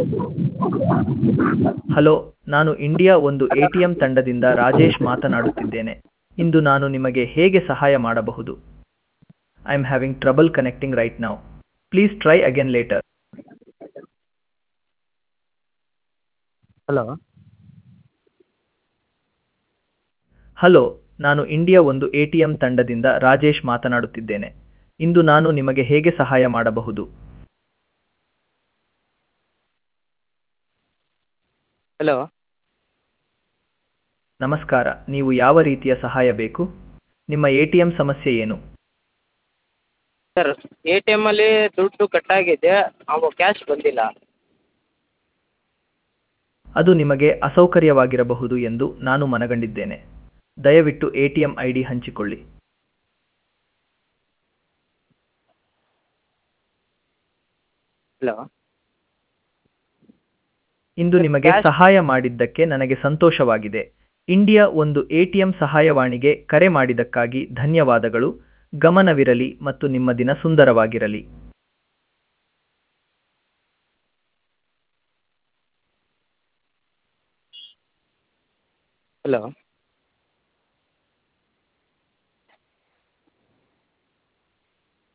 hello ನಾನು India ಒಂದು A T M ತಂಡದಿಂದ ರಾಜೇಶ್ ಮಾತನಾಡುತ್ತಿದ್ದೇನೆ ಇಂದು ನಾನು ನಿಮಗೆ ಹೇಗೆ ಸಹಾಯ ಮಾಡಬಹುದು I am having trouble connecting right now please try again later hello hello ನಾನು ಇಂಡಿಯಾ ಒಂದು ಎ ಟಿ ಎಂ ತಂಡದಿಂದ ರಾಜೇಶ್ ಮಾತನಾಡುತ್ತಿದ್ದೇನೆ ಇಂದು ನಾನು ನಿಮಗೆ ಹೇಗೆ ಸಹಾಯ ಮಾಡಬಹುದು ಹಲೋ ನಮಸ್ಕಾರ ನೀವು ಯಾವ ರೀತಿಯ ಸಹಾಯ ಬೇಕು ನಿಮ್ಮ ಎ ಟಿ ಎಂ ಸಮಸ್ಯೆ ಏನು ಸರ್ ಎ ಟಿ ಎಮ್ಮಲ್ಲಿ ದುಡ್ಡು ಕಟ್ಟಾಗಿದೆ ಅವು ಕ್ಯಾಶ್ ಬಂದಿಲ್ಲ ಅದು ನಿಮಗೆ ಅಸೌಕರ್ಯವಾಗಿರಬಹುದು ಎಂದು ನಾನು ಮನಗಂಡಿದ್ದೇನೆ ದಯವಿಟ್ಟು A T M I D ಹಂಚಿಕೊಳ್ಳಿ ಹಲೋ ಇಂದು ನಿಮಗೆ ಸಹಾಯ ಮಾಡಿದ್ದಕ್ಕೆ ನನಗೆ ಸಂತೋಷವಾಗಿದೆ ಇಂಡಿಯಾ ಒಂದು ಎಟಿಎಂ ಸಹಾಯವಾಣಿಗೆ ಕರೆ ಮಾಡಿದ್ದಕ್ಕಾಗಿ ಧನ್ಯವಾದಗಳು ಗಮನವಿರಲಿ ಮತ್ತು ನಿಮ್ಮ ದಿನ ಸುಂದರವಾಗಿರಲಿ ಹಲೋ